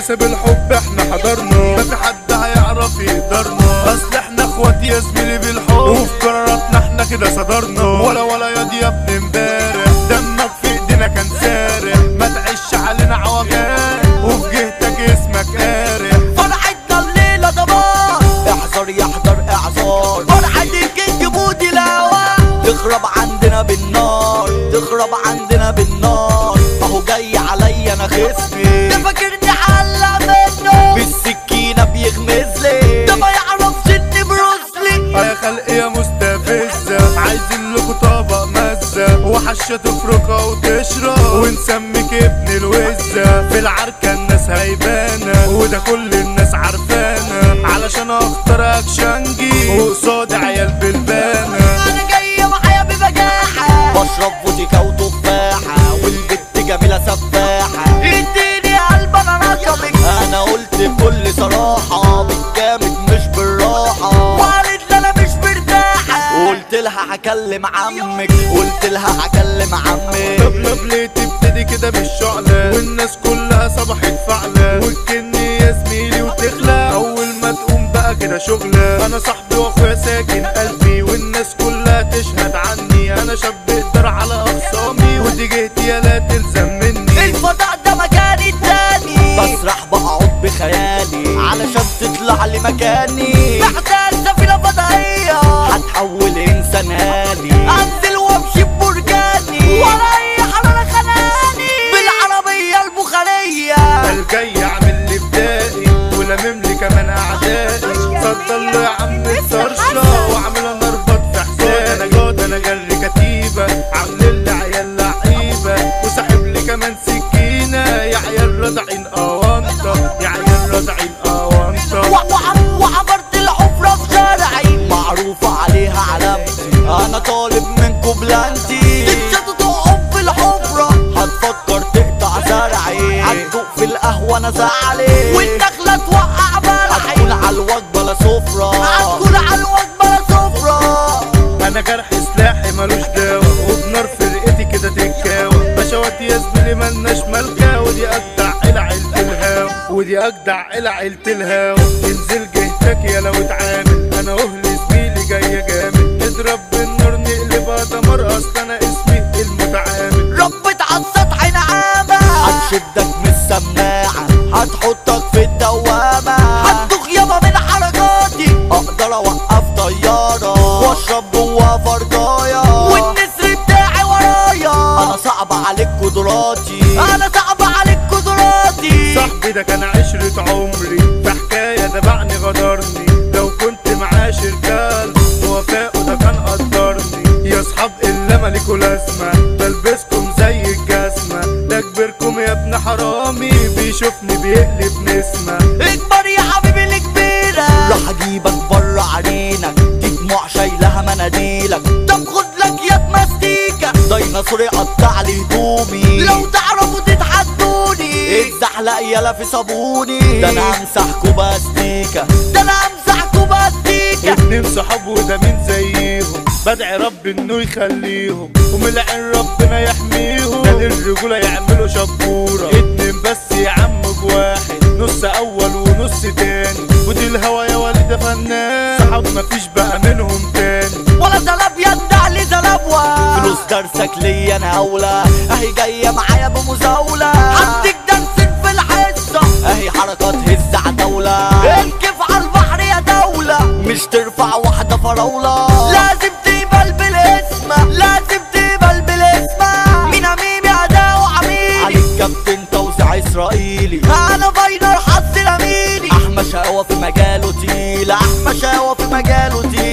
النسا بالحب احنا حضرنا ما في حد هيعرف يقدرنا اصل احنا اخوات يا زميلي بالحب وفي قراراتنا احنا كده صدرنا ولا ولا ياض يا ابن امبارح دمك في ايدينا كان سارح ما تعيش علينا عوجات وفي جهتك اسمك قارح فرحتنا الليلة دمار احذر يحضر اعذار فرحة الكينج بودي الهوا تخرب عندنا بالنار تخرب عندنا بالنار اهو جاي عليا انا خصمي ده فاكرني حلق منه بالسكينة بيغمز لي ده ما يعرفش اني بروسلي اه يا خلق يا مستفزة عايزين لكم طبق مزة وحشة تفركها وتشرب ونسميك ابن الوزة في العركة الناس هيبانة وده كل الناس عارفانا علشان اختار اكشنجي وقصاد عيال بالبانة انا جاية معايا ببجاحة بشرب فوديكا وتفاحة والبت جميلة سفاحة اديني قلب انا رقمك انا قلت بكل صراحة بالجامد مش بالراحة وقالت لي انا مش مرتاحة قلت لها هكلم عمك قلت لها هكلم طب عمك لب ليه تبتدي كده بالشعلة والناس كلها صبحت فعلة والكني يا زميلي وتخلى اول ما تقوم بقى كده شغلة انا صاحبي واخويا ساكن قلبي والناس كلها تشهد عني انا شاب اقدر على اخصامي ودي جهتي يا لا تلزم مني الفضاء ده مكاني التاني بسرح بقعد بخيالي علشان تطلع لي مكاني محتاج سفينة فضائية هتحول انسان آلي انزل وامشي ببرجاني ولا اي حرارة خلاني بالعربية البخارية الجاي اعمل لي بدائي ولمم لي كمان اعدائي صدر له يا عم الطرشه واعمل انا اربط في حسابي انا جود انا جري كتيبه عامل لي عيال لعيبه وساحب لي كمان سكينه يا عيال رضعين اونطه يا عيال رضعين اونطه و- وع- وعبرت الحفرة في شارعي معروفة عليها علامتي أنا طالب منكم بلانتي تتشدوا تقعد في الحفرة هتفكر تقطع زرعي هتدوق في القهوة أنا زعلي والدخلة توقع بلعي هتكون على الوجبة لا سفرة هتكون على الوجبة لا سفرة انا جرح سلاحي ملوش دواء وبنار فرقتي كده تتكاوى بشوات يا زميلي ملناش ملكة ودي اجدع الى عيلة الهاو ودي اجدع الى عيلة الهاو انزل جهتك يا لو اتعامل انا اهلي زميلي جاية جامد نضرب بالنار نقلبها دمار اصل انا اسمي المتعامل ربت على السطح نعامة هتشدك من السماعة هتحطك في الدوامة هتدوخ يابا من حركاتي اقدر اوقف طيارة واشرب جوا فرضايا والنسر بتاعي ورايا انا صعب عليك قدراتي انا صعب عليك قدراتي صاحبي ده كان عشرة عمري في حكاية دبعني غدرني لو كنت معاه شركال ووفاءه ده كان قدرني يا اصحاب الا مالكوا لازمة بلبسكم زي الجزمة ده كبركم يا ابن حرامي بيشوفني بيقلب نسمة اكبر يا حبيبي الكبيرة راح اجيبك بره عرينك دي دموع شايلها مناديلك طب خد لك يد مستيكة ديناصور يقطع لي هدومي لو تعرفوا تتحدوني اتزحلق يالا في صابوني ده انا امسحكوا باستيكة ده انا امسحكوا باستيكة اتنين صحاب وده مين زيهم بدعي رب انه يخليهم ومن عين ربنا يحميهم ده للرجولة يعملوا شبورة اتنين بس يا عم بواحد نص اول ونص تاني ودي الهوا يا ولد فنان صحاب مفيش بقى منهم تاني ولا زلاب يدع لي زلابوة فلوس درسك ليا انا اولى اهي جاية معايا بمزاولة عندك درس في الحصة اهي حركات هز عتاولة انكف على البحر يا دولة مش ترفع واحدة فراولة لازم تقبل بالاسم لازم تقبل بالاسم مين ميمي عدا وعميلي عليك كابتن توزيع اسرائيلي انا فاينر حظ لميني احمى شقاوة في مجاله تقيل احمى شقاوة في مجاله تقيل